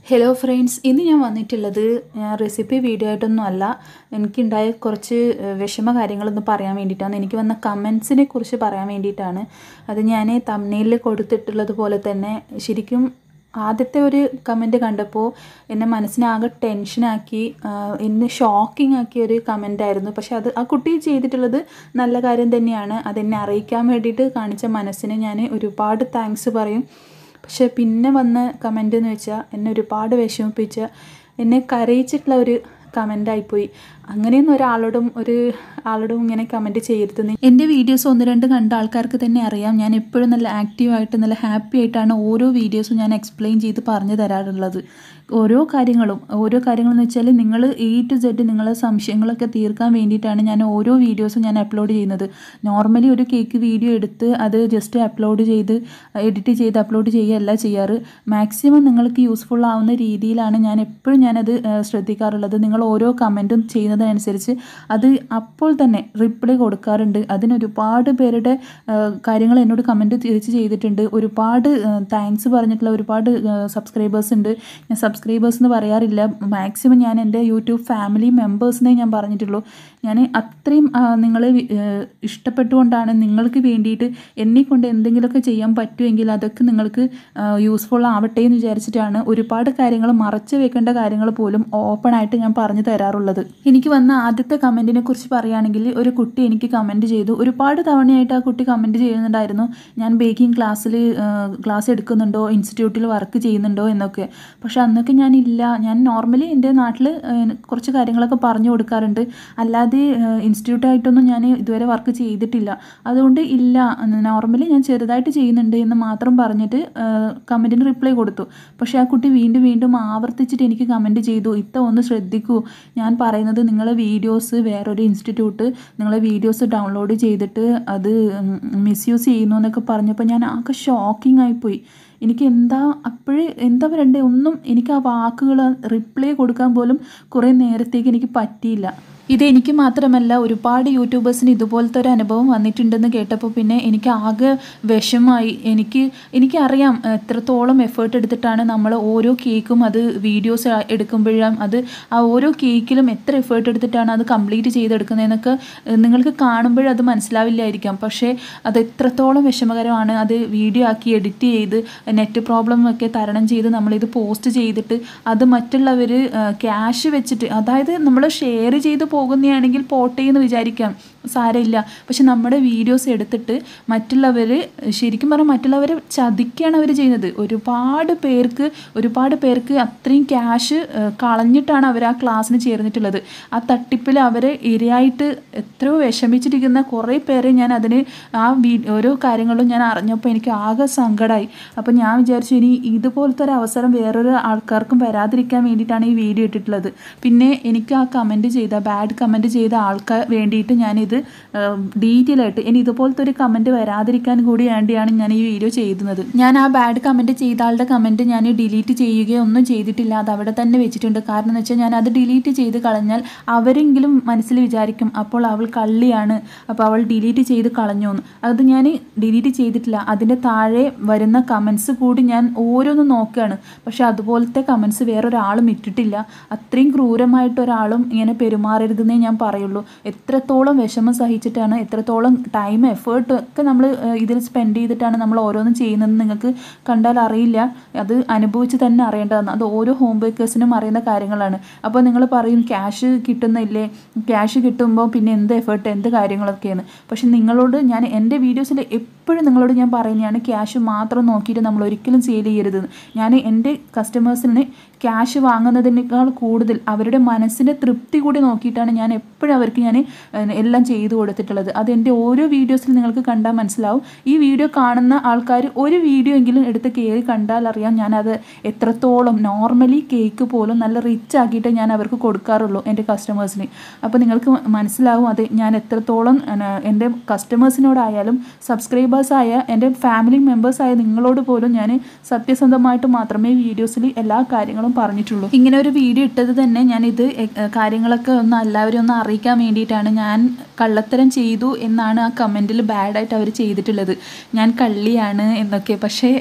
hello friends ഇന്ന് ഞാൻ വന്നിട്ടുള്ളത് ഞാൻ റെസിപ്പി വീഡിയോ ആയിട്ടൊന്നും അല്ല എനിക്കുണ്ടായ കുറച്ച് ഏഹ്, വിഷമ കാര്യങ്ങളൊന്ന് പറയാൻ വേണ്ടിയിട്ടാണ് എനിക്ക് വന്ന കമൻസിനെ കുറിച്ച് പറയാൻ വേണ്ടിയിട്ടാണ് അത് ഞാൻ തമ്മിലിൽ കൊടുത്തിട്ടുള്ളത് പോലെ തന്നെ ശരിക്കും ആദ്യത്തെ ഒരു കമൻറ്റ് കണ്ടപ്പോൾ എന്നെ മനസ്സിനാകെ ടെൻഷനാക്കി ആഹ്, എന്നെ ഷോക്കിംഗ് ആക്കിയ ഒരു കമൻ്റ് ആയിരുന്നു പക്ഷെ അത് ആ കുട്ടി ചെയ്തിട്ടുള്ളത് നല്ല കാര്യം തന്നെയാണ് അതെന്നെ അറിയിക്കാൻ വേണ്ടിയിട്ട് കാണിച്ച മനസ്സിന് ഞാൻ ഒരുപാട് താങ്ക്സ് പറയും പക്ഷെ പിന്നെ വന്ന കമൻ്റ് എന്ന് വെച്ചാൽ എന്നെ ഒരുപാട് വിഷമിപ്പിച്ച എന്നെ കരയിച്ചിട്ടുള്ള ഒരു കമൻ്റായിപ്പോയി അങ്ങനെയൊന്നും ഒരാളോടും ഒരു ആളോടും ഇങ്ങനെ കമൻറ്റ് ചെയ്യരുതെന്ന് എൻ്റെ വീഡിയോസ് ഒന്ന് രണ്ട് കണ്ട ആൾക്കാർക്ക് തന്നെ അറിയാം ഞാൻ എപ്പോഴും നല്ല ആക്റ്റീവായിട്ട് നല്ല ഹാപ്പി ആയിട്ടാണ് ഓരോ വീഡിയോസും ഞാൻ എക്സ്പ്ലെയിൻ ചെയ്ത് പറഞ്ഞു തരാറുള്ളത് ഓരോ കാര്യങ്ങളും ഓരോ കാര്യങ്ങളെന്ന് വെച്ചാൽ നിങ്ങൾ എ ടു സെഡ് നിങ്ങളെ സംശയങ്ങളൊക്കെ തീർക്കാൻ വേണ്ടിയിട്ടാണ് ഞാൻ ഓരോ വീഡിയോസും ഞാൻ അപ്ലോഡ് ചെയ്യുന്നത് നോർമലി ഒരു കേക്ക് വീഡിയോ എടുത്ത് അത് ജസ്റ്റ് അപ്ലോഡ് ചെയ്ത് എഡിറ്റ് ചെയ്ത് അപ്ലോഡ് ചെയ്യുകയല്ല ചെയ്യാറ് മാക്സിമം നിങ്ങൾക്ക് യൂസ്ഫുൾ ആവുന്ന രീതിയിലാണ് ഞാൻ എപ്പോഴും ഞാനത് ഏഹ്, ശ്രദ്ധിക്കാറുള്ളത് നിങ്ങൾ ഓരോ കമൻറ്റും ചെയ്യുന്നതനുസരിച്ച് അത് അപ്പോൾ തന്നെ റിപ്ലൈ കൊടുക്കാറുണ്ട് അതിന് ഒരുപാട് പേരുടെ ഏഹ്, കാര്യങ്ങൾ എന്നോട് കമൻറ്റ് തിരിച്ച് ചെയ്തിട്ടുണ്ട് ഒരുപാട് താങ്ക്സ് പറഞ്ഞിട്ടുള്ള ഒരുപാട് സബ്സ്ക്രൈബേഴ്സ് ഉണ്ട് ഞാൻ സബ്സ്ക്രൈബേഴ്സ് എന്ന് പറയാറില്ല മാക്സിമം ഞാൻ എൻ്റെ യൂട്യൂബ് ഫാമിലി മെമ്പേഴ്സിനെ ഞാൻ പറഞ്ഞിട്ടുള്ളൂ ഞാൻ അത്രയും നിങ്ങൾ ഇഷ്ടപ്പെട്ടുകൊണ്ടാണ് നിങ്ങൾക്ക് വേണ്ടിയിട്ട് എന്നെ കൊണ്ട് എന്തെങ്കിലുമൊക്കെ ചെയ്യാൻ പറ്റുമെങ്കിൽ അതൊക്കെ നിങ്ങൾക്ക് യൂസ്ഫുൾ ആവട്ടെ എന്ന് വിചാരിച്ചിട്ടാണ് ഒരുപാട് കാര്യങ്ങൾ മറച്ചു വെക്കേണ്ട കാര്യങ്ങൾ പോലും ഓപ്പൺ ആയിട്ട് ഞാൻ പറഞ്ഞു തരാറുള്ളത് എനിക്ക് വന്ന ആദ്യത്തെ കമൻറ്റിനെ കുറിച്ച് പറയുകയാണെങ്കിൽ ഒരു കുട്ടി എനിക്ക് കമൻറ്റ് ചെയ്തു ഒരുപാട് തവണയായിട്ട് ആ കുട്ടി കമൻറ്റ് ചെയ്യുന്നുണ്ടായിരുന്നു ഞാൻ ബേക്കിംഗ് ക്ലാസ്സിൽ ക്ലാസ് എടുക്കുന്നുണ്ടോ ഇൻസ്റ്റിറ്റ്യൂട്ടിൽ വർക്ക് ചെയ്യുന്നുണ്ടോ എന്നൊക്കെ പക്ഷെ അന്നൊക്കെ ഞാൻ ഇല്ല ഞാൻ നോർമലി എൻ്റെ നാട്ടിൽ കുറച്ച് കാര്യങ്ങളൊക്കെ പറഞ്ഞു കൊടുക്കാറുണ്ട് അല്ലാതെ ഇൻസ്റ്റിറ്റ്യൂട്ടായിട്ടൊന്നും ഞാൻ ഇതുവരെ വർക്ക് ചെയ്തിട്ടില്ല അതുകൊണ്ട് ഇല്ല നോർമലി ഞാൻ ചെറുതായിട്ട് ചെയ്യുന്നുണ്ട് എന്ന് മാത്രം പറഞ്ഞിട്ട് കമൻറ്റിന് റിപ്ലൈ കൊടുത്തു പക്ഷേ ആ കുട്ടി വീണ്ടും വീണ്ടും ആവർത്തിച്ചിട്ട് എനിക്ക് കമൻറ്റ് ചെയ്തു ഇത്ത ഒന്ന് ശ്രദ്ധിക്കൂ ഞാൻ പറയുന്നത് നിങ്ങളെ വീഡിയോസ് വേറൊരു ഇൻസ്റ്റിറ്റ്യൂട്ട് നിങ്ങളെ വീഡിയോസ് ഡൗൺലോഡ് ചെയ്തിട്ട് അത് മിസ്യൂസ് ചെയ്യുന്നു എന്നൊക്കെ പറഞ്ഞപ്പോൾ ഞാൻ ആകെ ഷോക്കിംഗ് ആയിപ്പോയി എനിക്ക് എന്താ അപ്പോഴേ എന്താ പറയണ്ടേ ഒന്നും എനിക്ക് ആ വാക്കുകൾ റിപ്ലൈ കൊടുക്കാൻ പോലും കുറേ നേരത്തേക്ക് എനിക്ക് പറ്റിയില്ല ഇത് എനിക്ക് മാത്രമല്ല ഒരുപാട് യൂട്യൂബേഴ്സിന് ഇതുപോലത്തെ ഒരു അനുഭവം വന്നിട്ടുണ്ടെന്ന് കേട്ടപ്പോൾ പിന്നെ എനിക്ക് ആകെ വിഷമായി എനിക്ക് എനിക്കറിയാം എത്രത്തോളം എഫേർട്ട് എടുത്തിട്ടാണ് നമ്മൾ ഓരോ കേക്കും അത് വീഡിയോസ് എടുക്കുമ്പോഴും അത് ആ ഓരോ കേക്കിലും എത്ര എഫേർട്ട് എടുത്തിട്ടാണ് അത് കംപ്ലീറ്റ് ചെയ്തെടുക്കുന്നതെന്നൊക്കെ ഏഹ്, നിങ്ങൾക്ക് കാണുമ്പോഴത് അത് മനസ്സിലാവില്ലായിരിക്കാം പക്ഷേ അത് എത്രത്തോളം വിഷമകരമാണ് അത് വീഡിയോ ആക്കി എഡിറ്റ് ചെയ്ത് നെറ്റ് പ്രോബ്ലം ഒക്കെ തരണം ചെയ്ത് നമ്മളിത് പോസ്റ്റ് ചെയ്തിട്ട് അത് മറ്റുള്ളവർ ക്യാഷ് വെച്ചിട്ട് അതായത് നമ്മൾ ഷെയർ ചെയ്ത് പോകുന്നതാണെങ്കിൽ പോട്ടെ എന്ന് വിചാരിക്കാം സാരമില്ല പക്ഷെ നമ്മുടെ വീഡിയോസ് എടുത്തിട്ട് മറ്റുള്ളവർ ശരിക്കും പറഞ്ഞാൽ മറ്റുള്ളവരെ ചതിക്കുകയാണ് അവർ ചെയ്യുന്നത് ഒരുപാട് പേർക്ക് ഒരുപാട് പേർക്ക് അത്രയും ക്യാഷ് കളഞ്ഞിട്ടാണ് അവർ ആ ക്ലാസ്സിന് ചേർന്നിട്ടുള്ളത് ആ തട്ടിപ്പിൽ അവരെ ഇരയായിട്ട് എത്രയോ വിഷമിച്ചിരിക്കുന്ന കുറേ പേരെ ഞാൻ അതിന് ആ വീ ഓരോ കാര്യങ്ങളും ഞാൻ അറിഞ്ഞപ്പോൾ എനിക്ക് ആകെ സങ്കടമായി അപ്പോൾ ഞാൻ വിചാരിച്ചു ഇനി ഇതുപോലത്തെ ഒരു അവസരം വേറൊരു ആൾക്കാർക്കും വരാതിരിക്കാൻ വേണ്ടിയിട്ടാണ് ഈ വീഡിയോ ഇട്ടിട്ടുള്ളത് പിന്നെ എനിക്ക് ആ കമൻറ്റ് ചെയ്ത ബാഡ് കമൻറ്റ് ചെയ്ത ആൾക്കാർ വേണ്ടിയിട്ട് ഞാനിത് ഡീറ്റെയിൽ ആയിട്ട് ഇനി ഇതുപോലത്തെ ഒരു കമൻറ്റ് വരാതിരിക്കാൻ കൂടി വേണ്ടിയാണ് ഞാൻ ഈ വീഡിയോ ചെയ്യുന്നത് ഞാൻ ആ ബാഡ് കമൻറ്റ് ചെയ്ത ആളുടെ കമൻറ്റ് ഞാൻ ഡിലീറ്റ് ചെയ്യുകയോ ഒന്നും ചെയ്തിട്ടില്ല അത് അവിടെ തന്നെ വെച്ചിട്ടുണ്ട് കാരണം എന്ന് വെച്ചാൽ ഞാൻ അത് ഡിലീറ്റ് ചെയ്ത് കളഞ്ഞാൽ അവരെങ്കിലും മനസ്സിൽ വിചാരിക്കും അപ്പോൾ അവൾ കള്ളിയാണ് അപ്പോൾ അവൾ ഡിലീറ്റ് ചെയ്ത് കളഞ്ഞു എന്ന് അത് ഞാൻ ഡിലീറ്റ് ചെയ്തിട്ടില്ല അതിൻ്റെ താഴെ വരുന്ന കമൻസ് കൂടി ഞാൻ ഓരോന്നും നോക്കുകയാണ് പക്ഷെ അതുപോലത്തെ കമൻസ് വേറൊരാളും ഇട്ടിട്ടില്ല അത്രയും ക്രൂരമായിട്ട് ഒരാളും ഇങ്ങനെ പെരുമാറരുതെന്നേ ഞാൻ പറയുള്ളൂ എത്രത്തോളം വിഷമം സഹിച്ചിട്ടാണ് എത്രത്തോളം ടൈം എഫേർട്ട് ഒക്കെ നമ്മൾ ഇതിൽ സ്പെൻഡ് ചെയ്തിട്ടാണ് നമ്മൾ ഓരോന്നും ചെയ്യുന്നത് നിങ്ങൾക്ക് കണ്ടാൽ അറിയില്ല അത് അനുഭവിച്ച് തന്നെ അറിയേണ്ടതാണ് അത് ഓരോ ഹോം ബേക്കേഴ്സിനും അറിയുന്ന കാര്യങ്ങളാണ് അപ്പോൾ നിങ്ങൾ പറയും ക്യാഷ് കിട്ടുന്നില്ലേ ക്യാഷ് കിട്ടുമ്പോൾ പിന്നെ എന്ത് എഫേർട്ട് എന്ത് കാര്യങ്ങളൊക്കെയാണ് പക്ഷെ നിങ്ങളോട് ഞാൻ എൻ്റെ വീഡിയോസിൽ എപ്പോഴും നിങ്ങളോട് ഞാൻ പറയുന്നതാണ് ക്യാഷ് മാത്രം നോക്കിയിട്ട് നമ്മൾ ഒരിക്കലും സെയിൽ ചെയ്യരുത് ഞാൻ എൻ്റെ കസ്റ്റമേഴ്സിന് ക്യാഷ് വാങ്ങുന്നതിനേക്കാൾ കൂടുതൽ അവരുടെ മനസ്സിൻ്റെ തൃപ്തി കൂടി നോക്കിയിട്ടാണ് ഞാൻ എപ്പോഴും അവർക്ക് ഞാൻ ഏഹ്, എല്ലാം ചെയ്തു കൊടുത്തിട്ടുള്ളത് അത് എൻ്റെ ഓരോ വീഡിയോസിൽ നിങ്ങൾക്ക് കണ്ടാൽ മനസ്സിലാവും ഈ വീഡിയോ കാണുന്ന ആൾക്കാർ ഒരു വീഡിയോ എങ്കിലും എടുത്ത് കയറി കണ്ടാൽ അറിയാം ഞാനത് എത്രത്തോളം നോർമലി കേക്ക് പോലും നല്ല റിച്ച് ആക്കിയിട്ട് ഞാൻ അവർക്ക് കൊടുക്കാറുള്ളൂ എൻ്റെ കസ്റ്റമേഴ്സിന് അപ്പോൾ നിങ്ങൾക്ക് മനസ്സിലാവും അത് ഞാൻ എത്രത്തോളം ഏഹ്, എൻ്റെ കസ്റ്റമേഴ്സിനോടായാലും സബ്സ്ക്രൈബേഴ്സായ എൻ്റെ ഫാമിലി മെമ്പേഴ്സായ നിങ്ങളോട് പോലും ഞാൻ സത്യസന്ധമായിട്ട് മാത്രമേ വീഡിയോസിൽ എല്ലാ കാര്യങ്ങളും പറഞ്ഞിട്ടുള്ളൂ ഇങ്ങനെ ഒരു വീഡിയോ ഇട്ടത് തന്നെ ഞാൻ ഇത് എ- കാര്യങ്ങളൊക്കെ ഒന്ന് എല്ലാവരും ഒന്ന് അറിയിക്കാൻ വേണ്ടിയിട്ടാണ് ഞാൻ കള്ളത്തരം ചെയ്തു എന്നാണ് ആ കമൻറ്റിൽ ബാഡായിട്ട് അവർ ചെയ്തിട്ടുള്ളത് ഞാൻ കള്ളിയാണ് എന്നൊക്കെ പക്ഷേ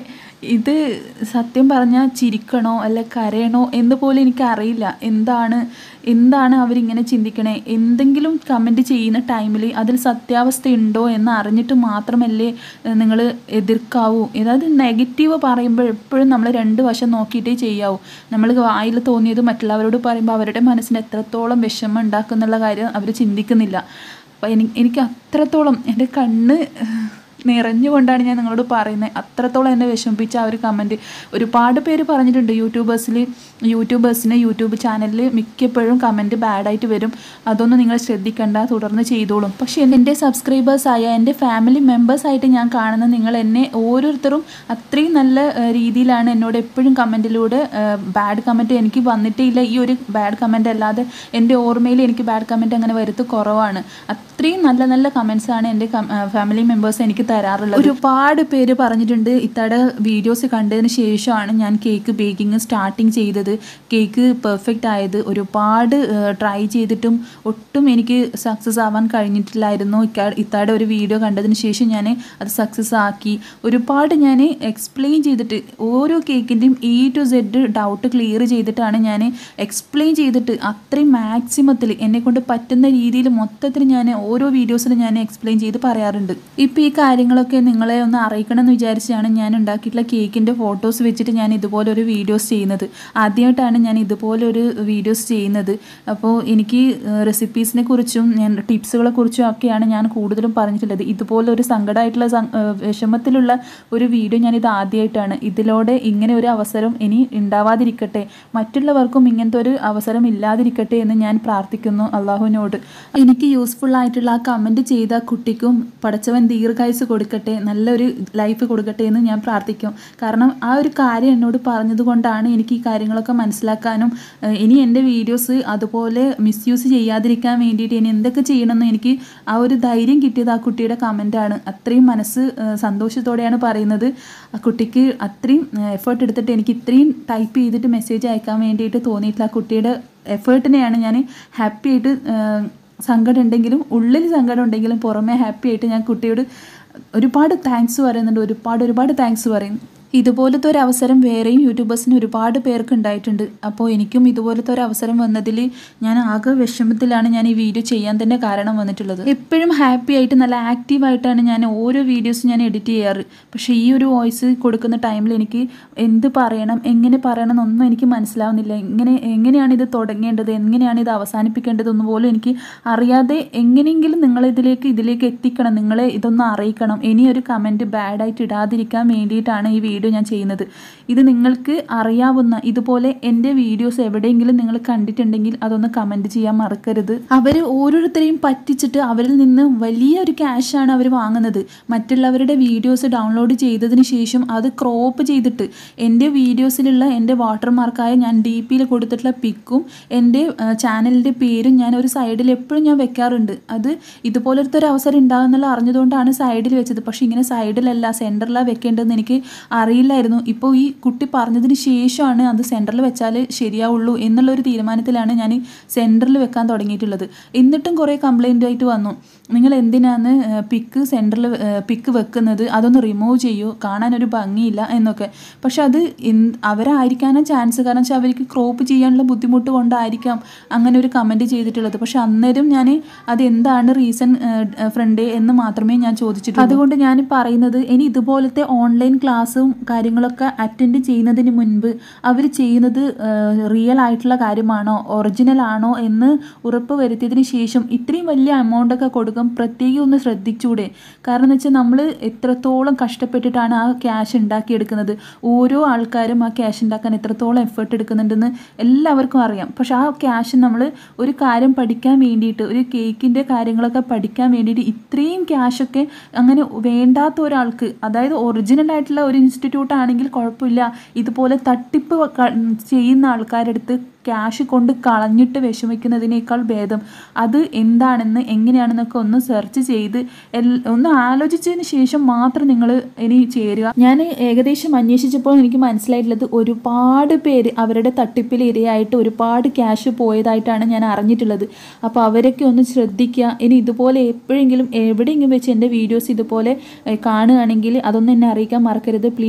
ഇത് സത്യം പറഞ്ഞാൽ ചിരിക്കണോ അല്ല കരയണോ എന്ന് പോലും എനിക്കറിയില്ല എന്താണ് എന്താണ് അവരിങ്ങനെ ചിന്തിക്കണേ എന്തെങ്കിലും കമൻറ്റ് ചെയ്യുന്ന ടൈമിൽ അതിൽ സത്യാവസ്ഥ ഉണ്ടോ എന്ന് അറിഞ്ഞിട്ട് മാത്രമല്ലേ നിങ്ങൾ എതിർക്കാവൂ അതായത് നെഗറ്റീവ് പറയുമ്പോൾ എപ്പോഴും നമ്മൾ രണ്ട് വശം നോക്കിയിട്ടേ ചെയ്യാവൂ നമ്മൾ വായിൽ തോന്നിയത് മറ്റുള്ളവരോട് പറയുമ്പോൾ അവരുടെ മനസ്സിന് എത്രത്തോളം വിഷമം ഉണ്ടാക്കുന്നുള്ള കാര്യം അവർ ചിന്തിക്കുന്നില്ല അപ്പോൾ എനിക്ക് എനിക്ക് അത്രത്തോളം എൻ്റെ കണ്ണ് നിറഞ്ഞുകൊണ്ടാണ് ഞാൻ നിങ്ങളോട് പറയുന്നത് അത്രത്തോളം എന്നെ വിഷമിപ്പിച്ച ആ ഒരു കമൻറ്റ് ഒരുപാട് പേര് പറഞ്ഞിട്ടുണ്ട് യൂട്യൂബേഴ്സിൽ യൂട്യൂബേഴ്സിന് യൂട്യൂബ് ചാനലിൽ മിക്കപ്പോഴും കമൻറ്റ് ബാഡായിട്ട് വരും അതൊന്നും നിങ്ങൾ ശ്രദ്ധിക്കണ്ട തുടർന്ന് ചെയ്തോളും പക്ഷേ എൻ്റെ സബ്സ്ക്രൈബേഴ്സായ എൻ്റെ ഫാമിലി മെമ്പേഴ്സായിട്ട് ഞാൻ കാണുന്ന നിങ്ങൾ എന്നെ ഓരോരുത്തരും അത്രയും നല്ല ഏഹ്, രീതിയിലാണ് എന്നോട് എപ്പോഴും കമൻറ്റിലൂടെ ബാഡ് കമൻറ്റ് എനിക്ക് വന്നിട്ടേ ഇല്ല ഈ ഒരു ബാഡ് കമൻറ്റ് അല്ലാതെ എൻ്റെ ഓർമ്മയിൽ എനിക്ക് ബാഡ് കമൻറ്റ് അങ്ങനെ വരുത്ത് കുറവാണ് അത്രയും നല്ല നല്ല കമൻസാണ് എൻ്റെ ഫാമിലി മെമ്പേഴ്സ് എനിക്ക് തരാറുള്ളത് ഒരുപാട് പേര് പറഞ്ഞിട്ടുണ്ട് ഇത്തടെ വീഡിയോസ് കണ്ടതിന് ശേഷമാണ് ഞാൻ കേക്ക് ബേക്കിംഗ് സ്റ്റാർട്ടിങ് ചെയ്തത് കേക്ക് പെർഫെക്റ്റ് ആയത് ഒരുപാട് ട്രൈ ചെയ്തിട്ടും ഒട്ടും എനിക്ക് സക്സസ് ആവാൻ കഴിഞ്ഞിട്ടില്ലായിരുന്നു ഇക്കാ- ഇത്താടെ ഒരു വീഡിയോ കണ്ടതിന് ശേഷം ഞാൻ അത് സക്സസ് ആക്കി ഒരുപാട് ഞാൻ എക്സ്പ്ലെയിൻ ചെയ്തിട്ട് ഓരോ കേക്കിൻ്റെയും A to Z doubt clear ചെയ്തിട്ടാണ് ഞാൻ എക്സ്പ്ലെയിൻ ചെയ്തിട്ട് അത്രയും മാക്സിമത്തിൽ എന്നെ കൊണ്ട് പറ്റുന്ന രീതിയിൽ മൊത്തത്തിൽ ഞാൻ ഓരോ വീഡിയോസിലും ഞാൻ എക്സ്പ്ലെയിൻ ചെയ്ത് പറയാറുണ്ട് ഇപ്പോൾ ഈ കാര്യങ്ങളൊക്കെ നിങ്ങളെ ഒന്ന് അറിയിക്കണം എന്ന് വിചാരിച്ചാണ് ഞാൻ ഉണ്ടാക്കിയിട്ടുള്ള കേക്കിൻ്റെ ഫോട്ടോസ് വെച്ചിട്ട് ഞാൻ ഇതുപോലെ ഒരു വീഡിയോസ് ചെയ്യുന്നത് ആദ്യമായിട്ടാണ് ഞാൻ ഇതുപോലെ ഒരു വീഡിയോസ് ചെയ്യുന്നത് അപ്പോൾ എനിക്ക് റെസിപ്പീസിനെ കുറിച്ചും ഞാൻ ടിപ്സുകളെ കുറിച്ചും ഒക്കെയാണ് ഞാൻ കൂടുതലും പറഞ്ഞിട്ടുള്ളത് ഇതുപോലെ ഒരു സങ്കടമായിട്ടുള്ള സം- ഏഹ് വിഷമത്തിലുള്ള ഒരു വീഡിയോ ഞാൻ ഇത് ആദ്യമായിട്ടാണ് ഇതിലൂടെ ഇങ്ങനെ ഒരു അവസരം ഇനി ഉണ്ടാവാതിരിക്കട്ടെ മറ്റുള്ളവർക്കും ഇങ്ങനത്തെ ഒരു അവസരം ഇല്ലാതിരിക്കട്ടെ എന്ന് ഞാൻ പ്രാർത്ഥിക്കുന്നു അള്ളാഹുവിനോട് എനിക്ക് യൂസ്ഫുൾ ആയിട്ടുള്ള ആ കമൻറ്റ് ചെയ്ത ആ കുട്ടിക്കും പടച്ചവൻ ദീർഘായുസ് കൊടുക്കട്ടെ നല്ലൊരു ലൈഫ് കൊടുക്കട്ടെ എന്ന് ഞാൻ പ്രാർത്ഥിക്കും കാരണം ആ ഒരു കാര്യം എന്നോട് പറഞ്ഞതുകൊണ്ടാണ് എനിക്ക് ഈ കാര്യങ്ങളൊക്കെ മനസ്സിലാക്കാനും ഏഹ് ഇനി എൻ്റെ വീഡിയോസ് അതുപോലെ മിസ്യൂസ് ചെയ്യാതിരിക്കാൻ വേണ്ടിയിട്ട് ഇനി എന്തൊക്കെ ചെയ്യണമെന്ന് എനിക്ക് ആ ഒരു ധൈര്യം കിട്ടിയത് ആ കുട്ടിയുടെ കമൻറ്റാണ് അത്രയും മനസ്സ് ഏഹ് സന്തോഷത്തോടെയാണ് പറയുന്നത് ആ കുട്ടിക്ക് അത്രയും എഫേർട്ട് എടുത്തിട്ട് എനിക്ക് ഇത്രയും ടൈപ്പ് ചെയ്തിട്ട് മെസ്സേജ് അയക്കാൻ വേണ്ടിയിട്ട് തോന്നിയിട്ടില്ല ആ കുട്ടിയുടെ എഫേർട്ടിനെയാണ് ഞാൻ ഹാപ്പി ആയിട്ട് ഏഹ് സങ്കടം ഉണ്ടെങ്കിലും ഉള്ളിൽ സങ്കടം ഉണ്ടെങ്കിലും പുറമേ ഹാപ്പി ആയിട്ട് ഞാൻ കുട്ടിയോട് ഒരുപാട് താങ്ക്സ് പറയുന്നുണ്ട് ഒരുപാട് ഒരുപാട് താങ്ക്സ് പറയും ഇതുപോലത്തെ ഒരു അവസരം വേറെയും യൂട്യൂബേഴ്സിന് ഒരുപാട് പേർക്ക് ഉണ്ടായിട്ടുണ്ട് അപ്പോൾ എനിക്കും ഇതുപോലത്തെ ഒരു അവസരം വന്നതിൽ ഞാൻ ആകെ വിഷമത്തിലാണ് ഞാൻ ഈ വീഡിയോ ചെയ്യാൻ തന്നെ കാരണം വന്നിട്ടുള്ളത് എപ്പോഴും ഹാപ്പി ആയിട്ട് നല്ല ആക്റ്റീവായിട്ടാണ് ഞാൻ ഓരോ വീഡിയോസ് ഞാൻ എഡിറ്റ് ചെയ്യാറ് പക്ഷേ ഈ ഒരു വോയിസ് കൊടുക്കുന്ന ടൈമിൽ എനിക്ക് എന്ത് പറയണം എങ്ങനെ പറയണം എന്നൊന്നും എനിക്ക് മനസ്സിലാവുന്നില്ല എങ്ങനെ എങ്ങനെയാണ് ഇത് തുടങ്ങേണ്ടത് എങ്ങനെയാണ് ഇത് അവസാനിപ്പിക്കേണ്ടതെന്ന് പോലും എനിക്ക് അറിയാതെ എങ്ങനെയെങ്കിലും നിങ്ങളിതിലേക്ക് ഇതിലേക്ക് എത്തിക്കണം നിങ്ങളെ ഇതൊന്ന് അറിയിക്കണം ഇനി ഒരു കമൻറ്റ് ബാഡായിട്ട് ഇടാതിരിക്കാൻ വേണ്ടിയിട്ടാണ് ഈ വീഡിയോ ഞാൻ ചെയ്യുന്നത് ഇത് നിങ്ങൾക്ക് അറിയാവുന്ന ഇതുപോലെ എൻ്റെ വീഡിയോസ് എവിടെയെങ്കിലും നിങ്ങൾ കണ്ടിട്ടുണ്ടെങ്കിൽ അതൊന്ന് കമൻറ്റ് ചെയ്യാൻ മറക്കരുത് അവർ ഓരോരുത്തരെയും പറ്റിച്ചിട്ട് അവരിൽ നിന്ന് വലിയൊരു ക്യാഷാണ് അവർ വാങ്ങുന്നത് മറ്റുള്ളവരുടെ വീഡിയോസ് ഡൗൺലോഡ് ചെയ്തതിന് ശേഷം അത് ക്രോപ്പ് ചെയ്തിട്ട് എൻ്റെ വീഡിയോസിലുള്ള എൻ്റെ വാട്ടർമാർക്കായ ഞാൻ ഡി പിയിൽ കൊടുത്തിട്ടുള്ള പിക്കും എൻ്റെ ചാനലിൻ്റെ പേരും ഞാൻ ഒരു സൈഡിൽ എപ്പോഴും ഞാൻ വെക്കാറുണ്ട് അത് ഇതുപോലത്തെ ഒരു അവസരം ഉണ്ടാകുന്നുള്ള അറിഞ്ഞതുകൊണ്ടാണ് സൈഡിൽ വെച്ചത് പക്ഷേ ഇങ്ങനെ സൈഡിലല്ല സെൻറ്ററിലാണ് വെക്കേണ്ടതെന്ന് എനിക്ക് അറിയില്ലായിരുന്നു ഇപ്പോൾ ഈ കുട്ടി പറഞ്ഞതിന് ശേഷമാണ് അത് സെൻറ്ററിൽ വെച്ചാൽ ശരിയാവുള്ളൂ എന്നുള്ളൊരു തീരുമാനത്തിലാണ് ഞാൻ സെൻറ്ററിൽ വെക്കാൻ തുടങ്ങിയിട്ടുള്ളത് എന്നിട്ടും കുറേ കംപ്ലൈൻ്റ് ആയിട്ട് വന്നു നിങ്ങൾ എന്തിനാണ് പിക്ക് സെൻറ്ററിൽ പിക്ക് വെക്കുന്നത് അതൊന്ന് റിമൂവ് ചെയ്യൂ കാണാനൊരു ഭംഗിയില്ല എന്നൊക്കെ പക്ഷെ അത് എന്ത് അവരായിരിക്കാനും ചാൻസ് കാരണം വെച്ചാൽ അവർക്ക് ക്രോപ്പ് ചെയ്യാനുള്ള ബുദ്ധിമുട്ട് കൊണ്ടായിരിക്കാം അങ്ങനെ ഒരു കമൻറ്റ് ചെയ്തിട്ടുള്ളത് പക്ഷെ അന്നേരം ഞാൻ അത് എന്താണ് റീസൺ ഫ്രണ്ട് എന്ന് മാത്രമേ ഞാൻ ചോദിച്ചിട്ടുള്ളൂ അതുകൊണ്ട് ഞാൻ പറയുന്നത് ഇനി ഇതുപോലത്തെ ഓൺലൈൻ ക്ലാസ്സും കാര്യങ്ങളൊക്കെ അറ്റൻഡ് ചെയ്യുന്നതിന് മുൻപ് അവർ ചെയ്യുന്നത് റിയൽ ആയിട്ടുള്ള കാര്യമാണോ ഒറിജിനൽ ആണോ എന്ന് ഉറപ്പ് വരുത്തിയതിന് ശേഷം ഇത്രയും വലിയ എമൗണ്ട് ഒക്കെ കൊടുക്കും പ്രത്യേകം ഒന്ന് ശ്രദ്ധിച്ചൂടെ കാരണം എന്ന് വെച്ചാൽ നമ്മൾ എത്രത്തോളം കഷ്ടപ്പെട്ടിട്ടാണ് ആ ക്യാഷ് ഉണ്ടാക്കിയെടുക്കുന്നത് ഓരോ ആൾക്കാരും ആ ക്യാഷ് ഉണ്ടാക്കാൻ എത്രത്തോളം എഫേർട്ട് എടുക്കുന്നുണ്ടെന്ന് എല്ലാവർക്കും അറിയാം പക്ഷെ ആ ക്യാഷ് നമ്മൾ ഒരു കാര്യം പഠിക്കാൻ വേണ്ടിയിട്ട് ഒരു കേക്കിൻ്റെ കാര്യങ്ങളൊക്കെ പഠിക്കാൻ വേണ്ടിയിട്ട് ഇത്രയും ക്യാഷൊക്കെ അങ്ങനെ വേണ്ടാത്ത ഒരാൾക്ക് അതായത് ഒറിജിനൽ ആയിട്ടുള്ള ഒരു ഇൻസ്റ്റിറ്റ്യൂട്ട് ആണെങ്കിൽ കുഴപ്പമില്ല ഇതുപോലെ തട്ടിപ്പ് ക- ചെയ്യുന്ന ആൾക്കാരുടെ അടുത്ത് ക്യാഷ് കൊണ്ട് കളഞ്ഞിട്ട് വിഷമിക്കുന്നതിനേക്കാൾ ഭേദം അത് എന്താണെന്ന് എങ്ങനെയാണെന്നൊക്കെ ഒന്ന് സെർച്ച് ചെയ്ത് എൽ- ഒന്ന് ആലോചിച്ചതിന് ശേഷം മാത്രം നിങ്ങൾ ഇനി ചേരുക ഞാൻ ഏകദേശം അന്വേഷിച്ചപ്പോൾ എനിക്ക് മനസ്സിലായിട്ടുള്ളത് ഒരുപാട് പേര് അവരുടെ തട്ടിപ്പിൽ ഇരയായിട്ട് ഒരുപാട് ക്യാഷ് പോയതായിട്ടാണ് ഞാൻ അറിഞ്ഞിട്ടുള്ളത് അപ്പോൾ അവരൊക്കെ ഒന്ന് ശ്രദ്ധിക്കുക ഇനി ഇതുപോലെ എപ്പോഴെങ്കിലും എവിടെയെങ്കിലും വെച്ച് എൻ്റെ വീഡിയോസ് ഇതുപോലെ ഏഹ്, കാണുകയാണെങ്കിൽ അതൊന്നും എന്നെ അറിയിക്കാൻ മറക്കരുത് പ്ലീസ്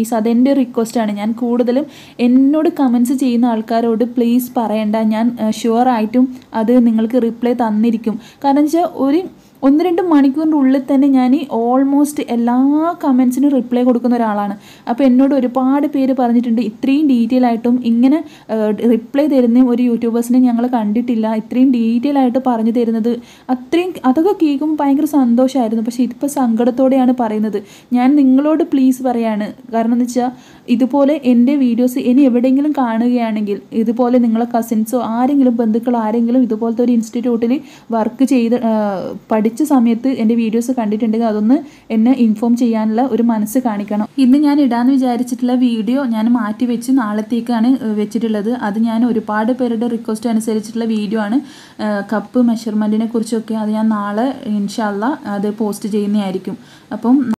പ്ലീസ് അതെൻ്റെ റിക്വസ്റ്റാണ് ഞാൻ കൂടുതലും എന്നോട് കമൻസ് ചെയ്യുന്ന ആൾക്കാരോട് പ്ലീസ് പറയണ്ട ഞാൻ ഷുവറായിട്ടും അത് നിങ്ങൾക്ക് റിപ്ലൈ തന്നിരിക്കും കാരണം വെച്ചാൽ ഒരു ഒന്ന് രണ്ട് മണിക്കൂറിൻ്റെ ഉള്ളിൽ തന്നെ ഞാൻ ഓൾമോസ്റ്റ് എല്ലാ കമൻസിനും റിപ്ലൈ കൊടുക്കുന്ന ഒരാളാണ് അപ്പോൾ എന്നോട് ഒരുപാട് പേര് പറഞ്ഞിട്ടുണ്ട് ഇത്രയും ഡീറ്റെയിൽ ആയിട്ടും ഇങ്ങനെ റിപ്ലൈ തരുന്ന ഒരു യൂട്യൂബേഴ്സിനെ ഞങ്ങൾ കണ്ടിട്ടില്ല ഇത്രയും ഡീറ്റെയിൽ ആയിട്ട് പറഞ്ഞു തരുന്നത് അത്രയും അതൊക്കെ കേൾക്കുമ്പോൾ ഭയങ്കര സന്തോഷമായിരുന്നു പക്ഷേ ഇതിപ്പോൾ സങ്കടത്തോടെയാണ് പറയുന്നത് ഞാൻ നിങ്ങളോട് പ്ലീസ് പറയാണ് കാരണം എന്ന് വെച്ചാൽ ഇതുപോലെ എൻ്റെ വീഡിയോസ് ഇനി എവിടെയെങ്കിലും കാണുകയാണെങ്കിൽ ഇതുപോലെ നിങ്ങളെ കസിൻസോ ആരെങ്കിലും ബന്ധുക്കൾ ആരെങ്കിലും ഇതുപോലത്തെ ഒരു ഇൻസ്റ്റിറ്റ്യൂട്ടിൽ വർക്ക് ചെയ്ത് ആ, പഠിച്ച സമയത്ത് എൻ്റെ വീഡിയോസ് കണ്ടിട്ടുണ്ടെങ്കിൽ അതൊന്ന് എന്നെ ഇൻഫോം ചെയ്യാനുള്ള ഒരു മനസ്സ് കാണിക്കണം ഇന്ന് ഞാൻ ഇടാന്ന് വിചാരിച്ചിട്ടുള്ള വീഡിയോ ഞാൻ മാറ്റി വെച്ച് നാളത്തേക്കാണ് ഏ, വെച്ചിട്ടുള്ളത് അത് ഞാൻ ഒരുപാട് പേരുടെ റിക്വസ്റ്റ് അനുസരിച്ചിട്ടുള്ള വീഡിയോ ആണ് ഏ, കപ്പ് മെഷർമെൻറ്റിനെ കുറിച്ചൊക്കെ അത് ഞാൻ നാളെ ഇൻഷാല്ല അത് പോസ്റ്റ് ചെയ്യുന്നതായിരിക്കും അപ്പം